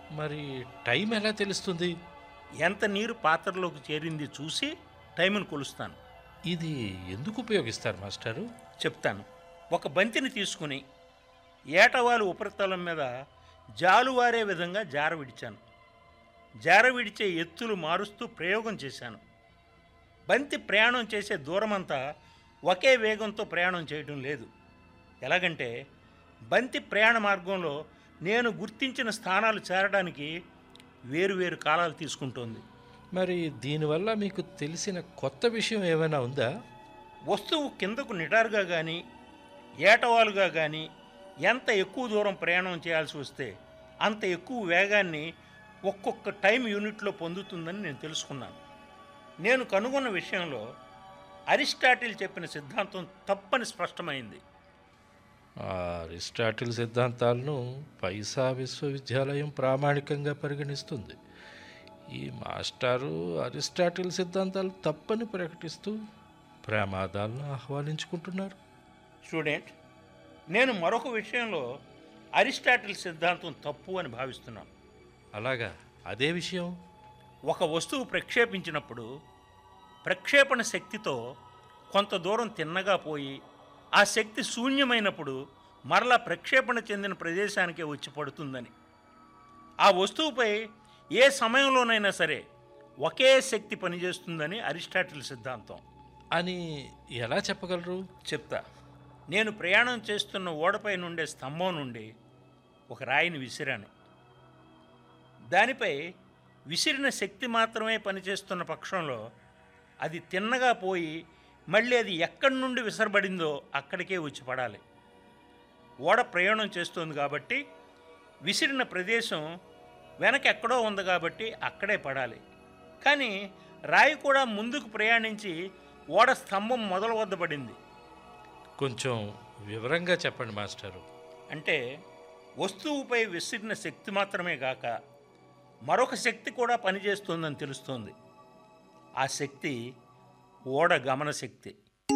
మరి టైం ఎలా తెలుస్తుంది ఎంత నీరు పాత్రలోకి చేరింది చూసి టైంను కొలుస్తాను ఇది ఎందుకు ఉపయోగిస్తారు మాస్టారు చెప్తాను ఒక బంతిని తీసుకుని ఏటవాలు ఉపరితలం మీద జాలువారే విధంగా జార విడిచాను జార విడిచే ఎత్తులు మారుస్తూ ప్రయోగం చేశాను బంతి ప్రయాణం చేసే దూరమంతా ఒకే వేగంతో ప్రయాణం చేయడం లేదు ఎలాగంటే బంతి ప్రయాణ మార్గంలో నేను గుర్తించిన స్థానాలు చేరడానికి వేరువేరు కాలాలు తీసుకుంటోంది మరి దీనివల్ల మీకు తెలిసిన కొత్త విషయం ఏమైనా ఉందా వస్తువు కిందకు నిటారుగా కానీ ఏటవాలుగా కానీ ఎంత ఎక్కువ దూరం ప్రయాణం చేయాల్సి వస్తే అంత ఎక్కువ వేగాన్ని ఒక్కొక్క టైం యూనిట్లో పొందుతుందని నేను తెలుసుకున్నాను నేను కనుగొన్న విషయంలో అరిస్టాటిల్ చెప్పిన సిద్ధాంతం తప్పని స్పష్టమైంది ఆ అరిస్టాటిల్ సిద్ధాంతాలను పైసా విశ్వవిద్యాలయం ప్రామాణికంగా పరిగణిస్తుంది ఈ మాస్టారు అరిస్టాటిల్ సిద్ధాంతాలు తప్పని ప్రకటిస్తూ ప్రమాదాలను ఆహ్వానించుకుంటున్నారు స్టూడెంట్ నేను మరొక విషయంలో అరిస్టాటిల్ సిద్ధాంతం తప్పు అని భావిస్తున్నాను అలాగా అదే విషయం ఒక వస్తువు ప్రక్షేపించినప్పుడు ప్రక్షేపణ శక్తితో కొంత దూరం తిన్నగా పోయి ఆ శక్తి శూన్యమైనప్పుడు మరలా ప్రక్షేపణ చెందిన ప్రదేశానికే వచ్చి పడుతుందని ఆ వస్తువుపై ఏ సమయంలోనైనా సరే ఒకే శక్తి పనిచేస్తుందని అరిస్టాటిల్ సిద్ధాంతం అని ఎలా చెప్పగలరు చెప్తా నేను ప్రయాణం చేస్తున్న ఓడపై నుండే స్తంభం నుండి ఒక రాయిని విసిరాను దానిపై విసిరిన శక్తి మాత్రమే పనిచేస్తున్న పక్షంలో అది తిన్నగా పోయి మళ్ళీ అది ఎక్కడి నుండి విసరబడిందో అక్కడికే వచ్చి పడాలి ఓడ ప్రయాణం చేస్తోంది కాబట్టి విసిరిన ప్రదేశం వెనక ఎక్కడో ఉంది కాబట్టి అక్కడే పడాలి కానీ రాయి కూడా ముందుకు ప్రయాణించి ఓడ స్తంభం మొదల వద్ద పడింది కొంచెం వివరంగా చెప్పండి మాస్టారు అంటే వస్తువుపై విసిరిన శక్తి మాత్రమే కాక మరొక శక్తి కూడా పనిచేస్తుందని తెలుస్తోంది ఆ శక్తి ఓడ గమన శక్తి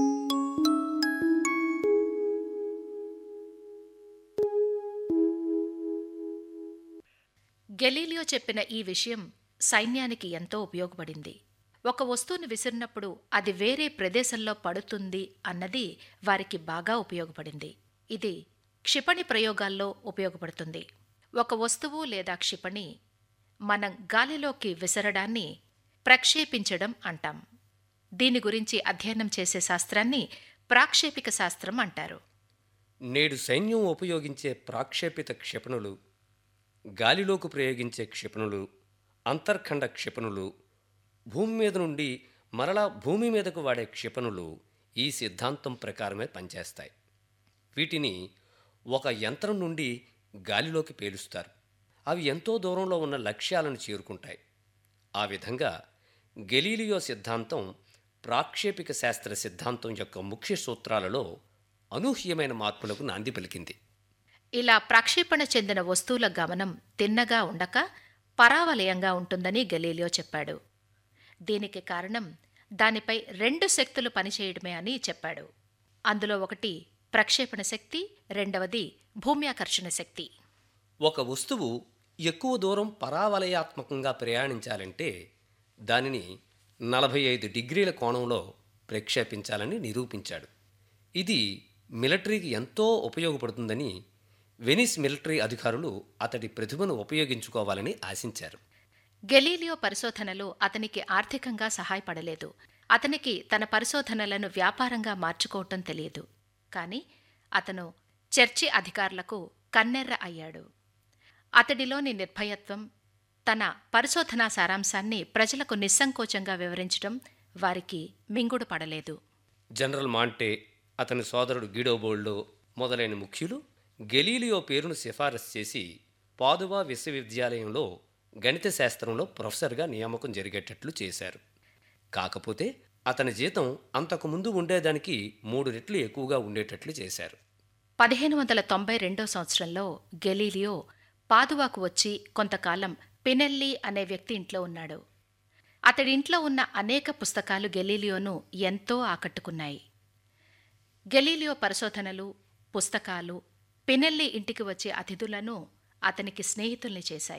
గెలీలియో చెప్పిన ఈ విషయం సైన్యానికి ఎంతో ఉపయోగపడింది ఒక వస్తువును విసిరినప్పుడు అది వేరే ప్రదేశంలో పడుతుంది అన్నది వారికి బాగా ఉపయోగపడింది ఇది క్షిపణి ప్రయోగాల్లో ఉపయోగపడుతుంది ఒక వస్తువు లేదా క్షిపణి మనం గాలిలోకి విసరడాన్ని ప్రక్షేపించడం అంటాం దీని గురించి అధ్యయనం చేసే శాస్త్రాన్ని ప్రాక్షేపిక శాస్త్రం అంటారు నేడు సైన్యం ఉపయోగించే ప్రాక్షేపిత క్షిపణులు గాలిలోకి ప్రయోగించే క్షిపణులు అంతర్ఖండ క్షిపణులు భూమి మీద నుండి మరలా భూమి మీదకు వాడే క్షిపణులు ఈ సిద్ధాంతం ప్రకారమే పనిచేస్తాయి వీటిని ఒక యంత్రం నుండి గాలిలోకి పేలుస్తారు అవి ఎంతో దూరంలో ఉన్న లక్ష్యాలను చేరుకుంటాయి ఆ విధంగా గెలీలియో సిద్ధాంతం ప్రాక్షేపిక శాస్త్ర సిద్ధాంతం యొక్క ముఖ్య సూత్రాలలో అనూహ్యమైన మార్పులకు నాంది పలికింది ఇలా ప్రక్షేపణ చెందిన వస్తువుల గమనం తిన్నగా ఉండక పరావలయంగా ఉంటుందని గలీలియో చెప్పాడు దీనికి కారణం దానిపై రెండు శక్తులు పనిచేయడమే అని చెప్పాడు అందులో ఒకటి ప్రక్షేపణ శక్తి రెండవది భూమ్యాకర్షణ శక్తి ఒక వస్తువు ఎక్కువ దూరం పరావలయాత్మకంగా ప్రయాణించాలంటే దానిని నలభై ఐదు డిగ్రీల కోణంలో ప్రక్షేపించాలని నిరూపించాడు ఇది మిలిటరీకి ఎంతో ఉపయోగపడుతుందని వెనిస్ మిలిటరీ అధికారులు అతడి ప్రతిభను ఉపయోగించుకోవాలని ఆశించారు గెలీలియో పరిశోధనలు అతనికి ఆర్థికంగా సహాయపడలేదు అతనికి తన పరిశోధనలను వ్యాపారంగా మార్చుకోవటం తెలియదు కాని అతను చర్చి అధికారులకు కన్నెర్ర అయ్యాడు అతడిలోని నిర్భయత్వం తన పరిశోధనా సారాంశాన్ని ప్రజలకు నిస్సంకోచంగా వివరించడం వారికి మింగుడు పడలేదు జనరల్ మాంటే అతని సోదరుడు గిడోబోల్డో మొదలైన ముఖ్యులు గెలీలియో పేరును సిఫారసు చేసి పాదువా విశ్వవిద్యాలయంలో గణిత శాస్త్రంలో ప్రొఫెసర్గా నియామకం జరిగేటట్లు చేశారు కాకపోతే అతని జీతం అంతకుముందు ఉండేదానికి మూడు రెట్లు ఎక్కువగా ఉండేటట్లు చేశారు పదిహేను వందల తొంభై రెండో సంవత్సరంలో గెలీలియో పాదువాకు వచ్చి కొంతకాలం పినెల్లి అనే వ్యక్తి ఇంట్లో ఉన్నాడు అతడి ఇంట్లో ఉన్న అనేక పుస్తకాలు గెలీలియోను ఎంతో ఆకట్టుకున్నాయి గెలీలియో పరిశోధనలు పుస్తకాలు పినెల్లి ఇంటికి వచ్చే అతిథులను అతనికి స్నేహితుల్ని చేశాయి